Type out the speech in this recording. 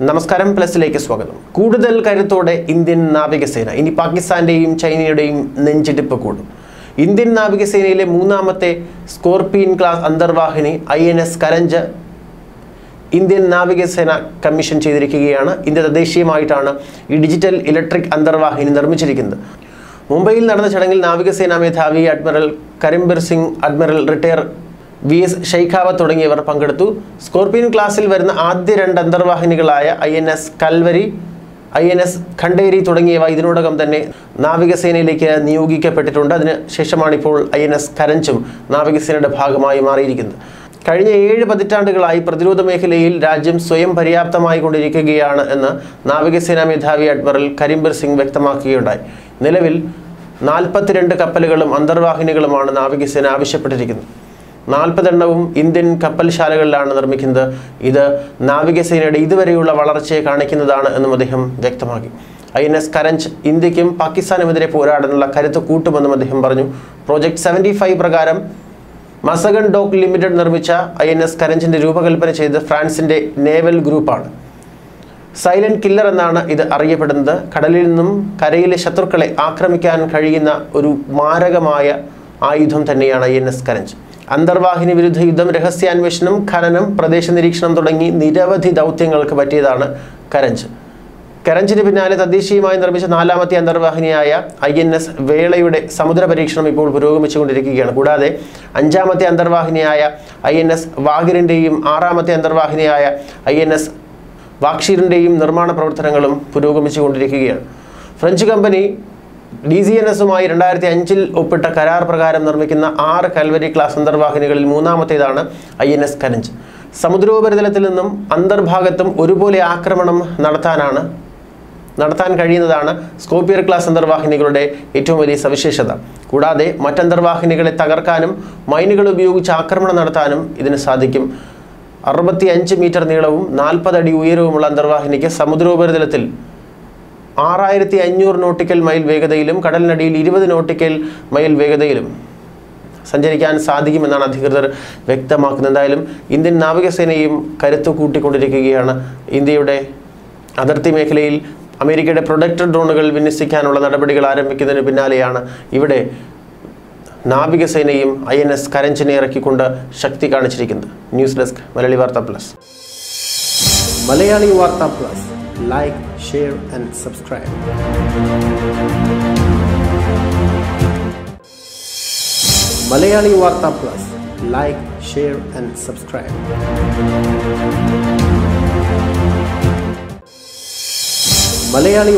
നമസ്കാരം പ്ലസിലേക്ക് സ്വാഗതം കൂടുതൽ കരുത്തോടെ ഇന്ത്യൻ നാവികസേന ഇനി പാകിസ്ഥാന്റെയും ചൈനയുടെയും നെഞ്ചിടിപ്പ് കൂടും ഇന്ത്യൻ നാവികസേനയിലെ മൂന്നാമത്തെ സ്കോർപിയൻ ക്ലാസ് അന്തർവാഹിനി I N S Karanj Indian നാവികസേന കമ്മീഷൻ ചെയ്തിരിക്കുകയാണ് ഇന്ത്യ തദ്ദേശീയമായിട്ടാണ് ഈ ഡിജിറ്റൽ ഇലക്ട്രിക് അന്തർവാഹിനി നിർമ്മിച്ചിരിക്കുന്നത് മുംബൈയിൽ നടന്ന ചടങ്ങിൽ നാവികസേനാ മേധാവി admiral Karambir Singh admiral retire V S Shekhawat തുടങ്ങിയവർ പങ്കെടുത്തു സ്കോർപിയൻ ക്ലാസ്സിൽ വരുന്ന ആദ്യ രണ്ട് അന്തർവാഹിനികളായ I N S Kalvari I N S Khanderi തുടങ്ങിയവ ഇതിനോടകം തന്നെ നാവികസേനയിലേക്ക് നിയോഗിക്കപ്പെട്ടിട്ടുണ്ട് അതിന് ശേഷമാണ് ഇപ്പോൾ ഐ എൻ എസ് കരഞ്ചും നാവികസേനയുടെ ഭാഗമായി മാറിയിരിക്കുന്നത് കഴിഞ്ഞ ഏഴ് പതിറ്റാണ്ടുകളായി പ്രതിരോധ മേഖലയിൽ രാജ്യം സ്വയം പര്യാപ്തമായി കൊണ്ടിരിക്കുകയാണ് എന്ന് നാവികസേനാ മേധാവി അഡ്മിറൽ കരീംബീർ സിംഗ് വ്യക്തമാക്കുകയുണ്ടായി നിലവിൽ നാൽപ്പത്തിരണ്ട് കപ്പലുകളും അന്തർവാഹിനികളുമാണ് നാവികസേന ആവശ്യപ്പെട്ടിരിക്കുന്നത് നാൽപ്പതെണ്ണവും ഇന്ത്യൻ കപ്പൽശാലകളിലാണ് നിർമ്മിക്കുന്നത് ഇത് നാവികസേനയുടെ ഇതുവരെയുള്ള വളർച്ചയെ കാണിക്കുന്നതാണ് എന്നും അദ്ദേഹം വ്യക്തമാക്കി ഐ എൻ എസ് കരഞ്ച് ഇന്ത്യക്കും പാകിസ്ഥാനുമെതിരെ പോരാടാനുള്ള കരുത്ത് കൂട്ടുമെന്നും അദ്ദേഹം പറഞ്ഞു പ്രോജക്ട് സെവൻറ്റി ഫൈവ് പ്രകാരം മസഗൺ ഡോക്ക് ലിമിറ്റഡ് നിർമ്മിച്ച ഐ എൻ എസ് കരഞ്ചിന്റെ രൂപകൽപ്പന ചെയ്ത് ഫ്രാൻസിന്റെ നേവൽ ഗ്രൂപ്പാണ് സൈലന്റ് കില്ലർ എന്നാണ് ഇത് അറിയപ്പെടുന്നത് കടലിൽ നിന്നും കരയിലെ ശത്രുക്കളെ ആക്രമിക്കാൻ കഴിയുന്ന ഒരു മാരകമായ ആയുധം തന്നെയാണ് ഐ എൻ എസ് കരഞ്ച് അന്തർവാഹിനി വിരുദ്ധ യുദ്ധം രഹസ്യാന്വേഷണം ഖനനം പ്രദേശ നിരീക്ഷണം തുടങ്ങി നിരവധി ദൗത്യങ്ങൾക്ക് പറ്റിയതാണ് കരഞ്ച് കരഞ്ചിന് പിന്നാലെ തദ്ദേശീയമായി നിർമ്മിച്ച നാലാമത്തെ അന്തർവാഹിനിയായ ഐ എൻ എസ് വേളയുടെ സമുദ്ര പരീക്ഷണം ഇപ്പോൾ പുരോഗമിച്ചുകൊണ്ടിരിക്കുകയാണ് കൂടാതെ അഞ്ചാമത്തെ അന്തർവാഹിനിയായ ഐ എൻ എസ് വാഗിറിൻ്റെയും ആറാമത്തെ അന്തർവാഹിനിയായ ഐ എൻ എസ് വാക്ഷീറിൻ്റെയും നിർമ്മാണ പ്രവർത്തനങ്ങളും പുരോഗമിച്ചുകൊണ്ടിരിക്കുകയാണ് French company D C N എസുമായി രണ്ടായിരത്തി അഞ്ചിൽ ഒപ്പിട്ട കരാർ പ്രകാരം നിർമ്മിക്കുന്ന ആറ് കൽവരി ക്ലാസ് അന്തർവാഹിനികളിൽ മൂന്നാമത്തേതാണ് ഐ എൻ എസ് കരഞ്ച് സമുദ്രോപരിതലത്തിൽ നിന്നും അന്തർഭാഗത്തും ഒരുപോലെ ആക്രമണം നടത്താനാണ് നടത്താൻ കഴിയുന്നതാണ് സ്കോപ്പിയർ ക്ലാസ് അന്തർവാഹിനികളുടെ ഏറ്റവും വലിയ സവിശേഷത കൂടാതെ മറ്റന്തർവാഹിനികളെ തകർക്കാനും മൈനുകൾ ഉപയോഗിച്ച് ആക്രമണം നടത്താനും ഇതിന് സാധിക്കും അറുപത്തി അഞ്ച് മീറ്റർ നീളവും നാൽപ്പത് അടി ഉയരവുമുള്ള അന്തർവാഹിനിക്ക് സമുദ്രോപരിതലത്തിൽ ആറായിരത്തി അഞ്ഞൂറ് നോട്ടിക്കൽ മൈൽ വേഗതയിലും കടലിനടിയിൽ ഇരുപത് നോട്ടിക്കൽ മൈൽ വേഗതയിലും സഞ്ചരിക്കാൻ സാധിക്കുമെന്നാണ് അധികൃതർ വ്യക്തമാക്കുന്നത് എന്തായാലും ഇന്ത്യൻ നാവികസേനയും കരുത്തു കൂട്ടിക്കൊണ്ടിരിക്കുകയാണ് ഇന്ത്യയുടെ അതിർത്തി മേഖലയിൽ അമേരിക്കയുടെ പ്രൊഡക്റ്റർ ഡ്രോണുകൾ വിന്യസിക്കാനുള്ള നടപടികൾ ആരംഭിക്കുന്നതിന് പിന്നാലെയാണ് ഇവിടെ നാവികസേനയും ഐ എൻ എസ് കരഞ്ചിനെ ഇറക്കിക്കൊണ്ട് ശക്തി കാണിച്ചിരിക്കുന്നത് news desk Malayali Vartha plus Malayali Vartha plus like share and subscribe Malayali Vartha plus like share and subscribe Malayali